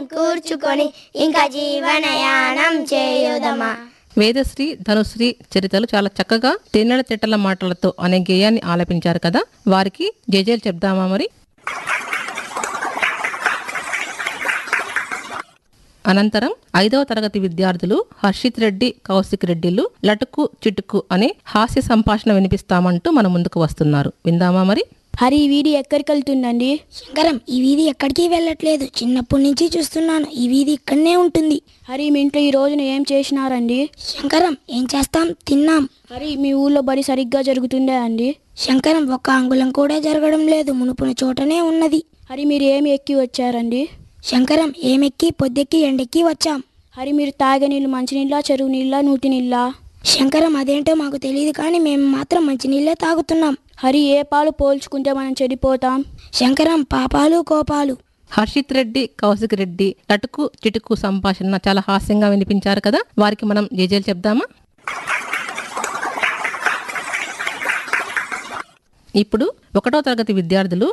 కూర్చుకొని ఇంకా జీవనయానం చేయుదమా వేదశ్రీ ధనుశ్రీ చరితలు చాలా చక్కగా తేనెల తిట్టల మాటలతో అనే గేయాన్ని ఆలపించారు కదా వారికి జేజేలు చెప్దామా మరి అనంతరం ఐదవ తరగతి విద్యార్థులు హర్షిత్ రెడ్డి కౌశిక్ రెడ్డిలు లటుకు చిటుకు అనే హాస్య సంభాషణ వినిపిస్తామంటూ మన ముందుకు వస్తున్నారు విందామా మరి హరి ఈ వీధి ఎక్కడికి వెళ్తుందండి శంకరం ఈ వీధి ఎక్కడికి వెళ్ళట్లేదు చిన్నప్పటి నుంచి చూస్తున్నాను ఈ వీధి ఇక్కడనే ఉంటుంది హరి మీ ఇంట్లో ఈ రోజున ఏం చేసినారండి శంకరం ఏం చేస్తాం తిన్నాం హరి మీ ఊళ్ళో బడి సరిగ్గా జరుగుతుందా అండి శంకరం ఒక్క అంగుళం కూడా జరగడం లేదు మునుపున చోటనే ఉన్నది హరి మీరు ఏమి ఎక్కి వచ్చారండి శంకరం ఏమెక్కి పొద్దెక్కి ఎండెక్కి వచ్చాం హరి మీరు తాగే నీళ్ళు మంచినీళ్ళ చెరువు నీళ్ళ నూటి నీళ్ళ శంకరం అదేంటో మాకు తెలియదు కానీ మేము మాత్రం మంచినీళ్ళే తాగుతున్నాం హరి ఏ పాలు పోల్చుకుంటే మనం చెడిపోతాం శంకరం పాపాలు కోపాలు హర్షిత్ రెడ్డి కౌశిక్ రెడ్డి లటుకు చిటుకు సంభాషణ చాలా హాస్యంగా వినిపించారు కదా వారికి మనం జేజేలు చెప్దామా ఇప్పుడు ఒకటో తరగతి విద్యార్థులు